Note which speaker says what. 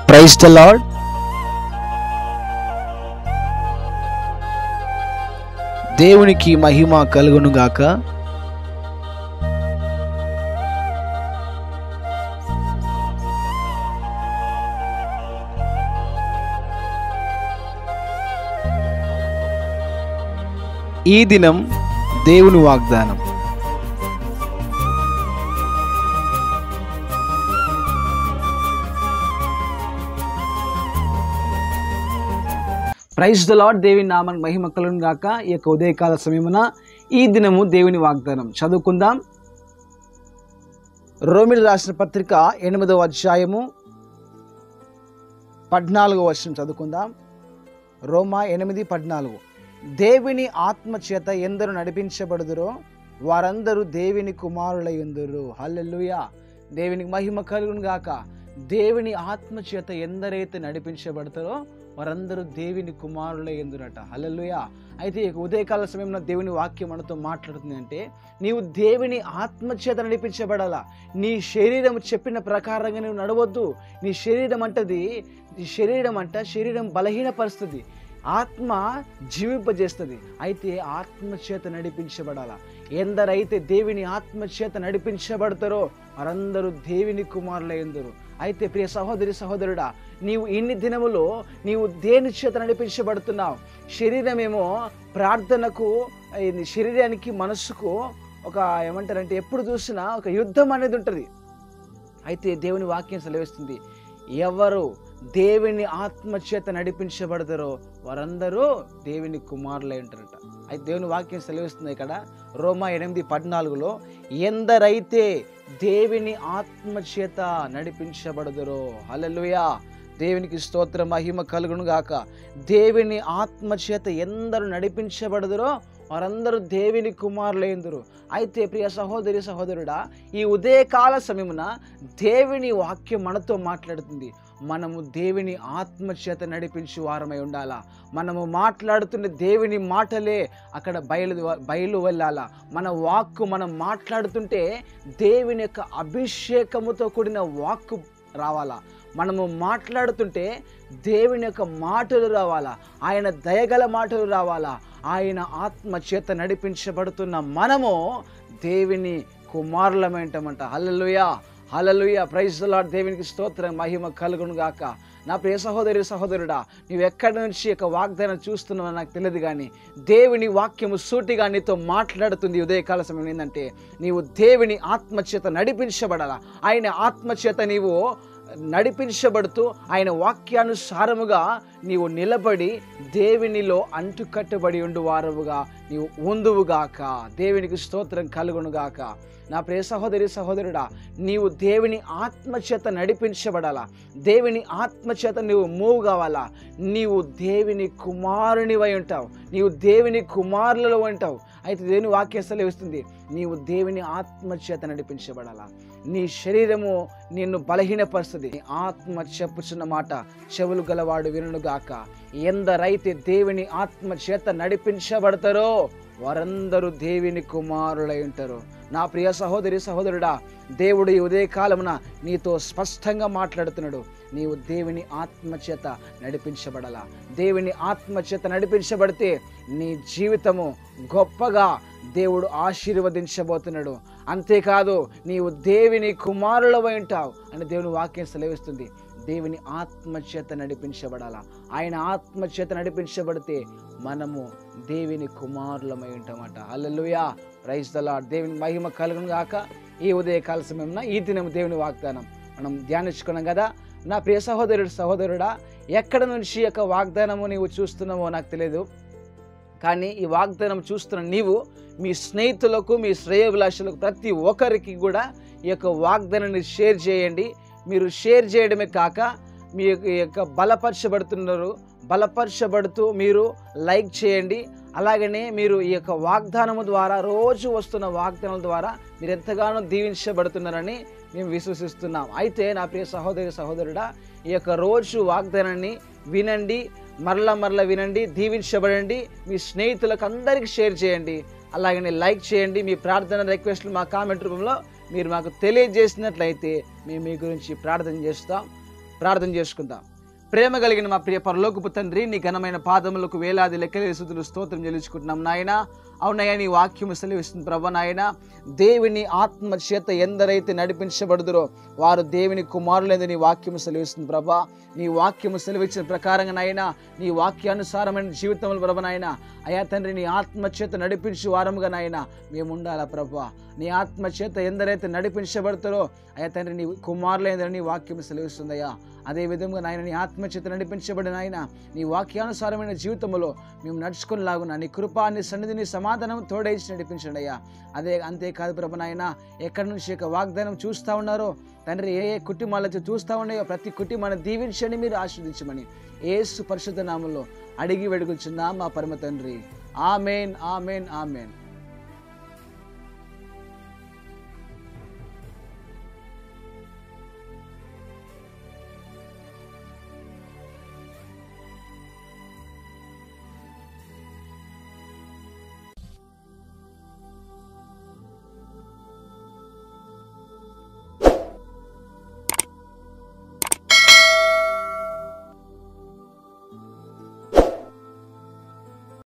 Speaker 1: praise the lord దేవునికి మహిమ కలుగును గాక ఈ దినం దేవుని వాగ్దానం ప్రైజ్ ద లార్డ్ దేవుని నామానికి మహిమ కలుగును గాక ఈ యొక్క ఉదయకాల సమయమున ఈ దినము దేవుని వాగ్దానం చదువుకుందాం రోమిల్ రాసిన పత్రిక ఎనిమిదవ అధ్యాయము పద్నాలుగో వర్షం చదువుకుందాం రోమా ఎనిమిది పద్నాలుగు దేవుని ఆత్మ చేత ఎందరు నడిపించబడుదురో వారందరూ దేవుని కుమారులై ఉందరు హల్లెలూయా దేవునికి మహిమ కలుగును గాక దేవుని ఆత్మ చేత ఎందరైతే నడిపించబడతారో వారందరూ దేవుని కుమారులై ఎందురట హల్లెలూయా అయితే ఈ ఉదయకాల సమయంలో దేవుని వాక్యం మనతో మాట్లాడుతుంది అంటే నీవు దేవుని ఆత్మ చేత నడిపించబడాలా నీ శరీరం చెప్పిన ప్రకారంగా నువ్వు నడవద్దు నీ శరీరం అంటది నీ శరీరం అంట శరీరం బలహీనపరుస్తుంది ఆత్మ జీవింపజేస్తుంది అయితే ఆత్మ చేత నడిపించబడాలా ఎందరైతే దేవుని ఆత్మ చేత నడిపించబడతారో వారందరూ దేవుని కుమారులు ఎందరు అయితే ప్రియ సహోదరి సహోదరుడా నీవు ఇన్ని దినములో నీవు దేని చేత నడిపించబడుతున్నావు శరీరమేమో ప్రార్థనకు ఈ శరీరానికి మనస్సుకు ఒక ఏమంటారంటే ఎప్పుడు చూసినా ఒక యుద్ధం అనేది ఉంటుంది అయితే దేవుని వాక్యం సెలవిస్తుంది ఎవరు దేవుని ఆత్మ చేత నడిపించబడతారో వారందరూ దేవుని కుమారులై ఉంటారట అయితే దేవుని వాక్యం సెలవిస్తుంది ఇక్కడ రోమా ఎనిమిది పద్నాలుగులో ఎందరైతే దేవుని ఆత్మ చేత నడిపించబడదురో హల్లెలూయా దేవునికి స్తోత్ర మహిమ కలుగును గాక దేవుని ఆత్మ చేత ఎందరు నడిపించబడదురో వారందరూ దేవుని కుమారులేందురు అయితే ప్రియ సహోదరి సహోదరుడా ఈ ఉదయకాల సమయమున దేవుని వాక్యం మనతో మాట్లాడుతుంది మనము దేవుని ఆత్మ చేత నడిపించి వారమై ఉండాలా మనము మాట్లాడుతున్న దేవుని మాటలే అక్కడ బయలు బయలు వెళ్ళాలా మన వాక్కు మనం మాట్లాడుతుంటే దేవుని యొక్క అభిషేకముతో కూడిన వాక్కు రావాలా మనము మాట్లాడుతుంటే దేవుని యొక్క మాటలు రావాలా ఆయన దయగల మాటలు రావాలా ఆయన ఆత్మ చేత నడిపించబడుతున్న మనము దేవుని కుమారులమేంటమంట హల్లెలూయా హల్లెలూయా ప్రైజ్ లార్డ్ దేవునికి స్తోత్రం మహిమ కలుగును గాక నా ప్రియ సహోదరి సహోదరుడా నువ్వు ఎక్కడి నుంచి యొక్క వాగ్దానం చూస్తున్నావో నాకు తెలియదు కానీ దేవుని వాక్యము సూటిగా నీతో మాట్లాడుతుంది ఉదయకాల సమయం ఏంటంటే నీవు దేవుని ఆత్మచేత నడిపించబడాలా ఆయన ఆత్మచేత నీవు నడిపించబడుతూ ఆయన వాక్యానుసారముగా నీవు నిలబడి దేవునిలో అంటుకట్టబడి ఉండు వారవుగా నీవు ఉందువుగాక దేవునికి స్తోత్రం కలుగునుగాక నా ప్రియ సహోదరి సహోదరుడా నీవు దేవుని ఆత్మచేత నడిపించబడాలా దేవుని ఆత్మచేత నీవు మూవ్ కావాలా నీవు దేవుని కుమారునివై ఉంటావు నీవు దేవుని కుమారులలో ఉంటావు అయితే దేవుని వాక్యం సెలవిస్తుంది నీవు దేవుని ఆత్మచేత నడిపించబడాలా నీ శరీరము నిన్ను బలహీనపరుస్తుంది నీ ఆత్మ చెప్పుచున్న మాట చెవులు గలవాడు వినుగాక ఎందరైతే దేవుని ఆత్మ చేత నడిపించబడతారో వారందరూ దేవుని కుమారులై ఉంటారు నా ప్రియ సహోదరి సహోదరుడా దేవుడు ఈ ఉదయకాలమున నీతో స్పష్టంగా మాట్లాడుతున్నాడు నీవు దేవుని ఆత్మ చేత నడిపించబడాలా దేవుని ఆత్మ చేత నడిపించబడితే నీ జీవితము గొప్పగా దేవుడు ఆశీర్వదించబోతున్నాడు అంతేకాదు నీవు దేవుని కుమారులవై ఉంటావు అని దేవుని వాక్యం సెలవిస్తుంది దేవుని ఆత్మ చేత నడిపించబడాలా ఆయన ఆత్మ చేత నడిపించబడితే మనము దేవుని కుమారులమై ఉంటామట అల్లెలుయా ప్రైజ్ దలా దేవుని మహిమ కలుగును గాక ఈ ఉదయకాల సమయంలో ఈ దినం దేవుని వాగ్దానం మనం ధ్యానించుకున్నాం కదా నా ప్రియ సహోదరుడు సహోదరుడా ఎక్కడ నుంచి యొక్క వాగ్దానము నీవు చూస్తున్నావో నాకు తెలియదు కానీ ఈ వాగ్దానం చూస్తున్న నీవు మీ స్నేహితులకు మీ శ్రేయభిలాషులకు ప్రతి ఒక్కరికి కూడా ఈ యొక్క వాగ్దానాన్ని షేర్ చేయండి మీరు షేర్ చేయడమే కాక మీ యొక్క బలపరచబడుతున్నారు బలపరచబడుతూ మీరు లైక్ చేయండి అలాగనే మీరు ఈ యొక్క వాగ్దానము ద్వారా రోజు వస్తున్న వాగ్దానాల ద్వారా మీరు ఎంతగానో దీవించబడుతున్నారని మేము విశ్వసిస్తున్నాం అయితే నా ప్రియ సహోదరి సహోదరుడా ఈ యొక్క రోజు వాగ్దానాన్ని వినండి మరల మరల వినండి దీవించబడండి మీ స్నేహితులకు అందరికీ షేర్ చేయండి అలాగనే లైక్ చేయండి మీ ప్రార్థన రిక్వెస్ట్లు మా కామెంట్ రూపంలో మీరు మాకు తెలియజేసినట్లయితే మేము మీ గురించి ప్రార్థన చేస్తాం ప్రార్థన చేసుకుందాం ప్రేమ కలిగిన మా ప్రియ పరలోకపు తండ్రి నీ ఘనమైన పాదములకు వేలాది లెక్కలేసుతులు స్తోత్రం చెల్లించుకుంటున్నాం నాయన అవునయ్యా నీ వాక్యము సెలవిస్తుంది ప్రభ నాయన దేవుని ఆత్మ చేత ఎందరైతే నడిపించబడుదురో వారు దేవుని కుమారులేదని నీ వాక్యము సెలవిస్తుంది ప్రభా నీ వాక్యము సెలవిచ్చిన ప్రకారంగా నాయన నీ వాక్యానుసారమైన జీవితంలో ప్రభ నాయన అయా తండ్రి నీ ఆత్మ చేత నడిపించు వారముగా నాయన మేము ఉండాలా ప్రభా నీ ఆత్మ చేత ఎందరైతే నడిపించబడతారో అయా తండ్రి నీ కుమారులేదని నీ వాక్యం సెలవిస్తుందయ్యా అదే విధంగా నాయన నీ ఆత్మ చేత నడిపించబడిన ఆయన నీ వాక్యానుసారమైన జీవితంలో మేము నడుచుకునేలాగున నీ కృప నీ సన్నిధి నీ సమాధానం తోడేసి నడిపించండి అయ్యా అదే అంతేకాదు ప్రభు నాయన ఎక్కడి నుంచి ఇక వాగ్దానం చూస్తూ ఉన్నారో తండ్రి ఏ ఏ కుటుంబాలతో చూస్తూ ఉన్నాయో ప్రతి కుటుంబాన్ని దీవించండి మీరు ఆస్వాదించమని ఏసు పరిశుద్ధ నామంలో అడిగి వెడుగుచున్నా మా పరమ తండ్రి ఆమెన్ ఆమెన్ ఆమెన్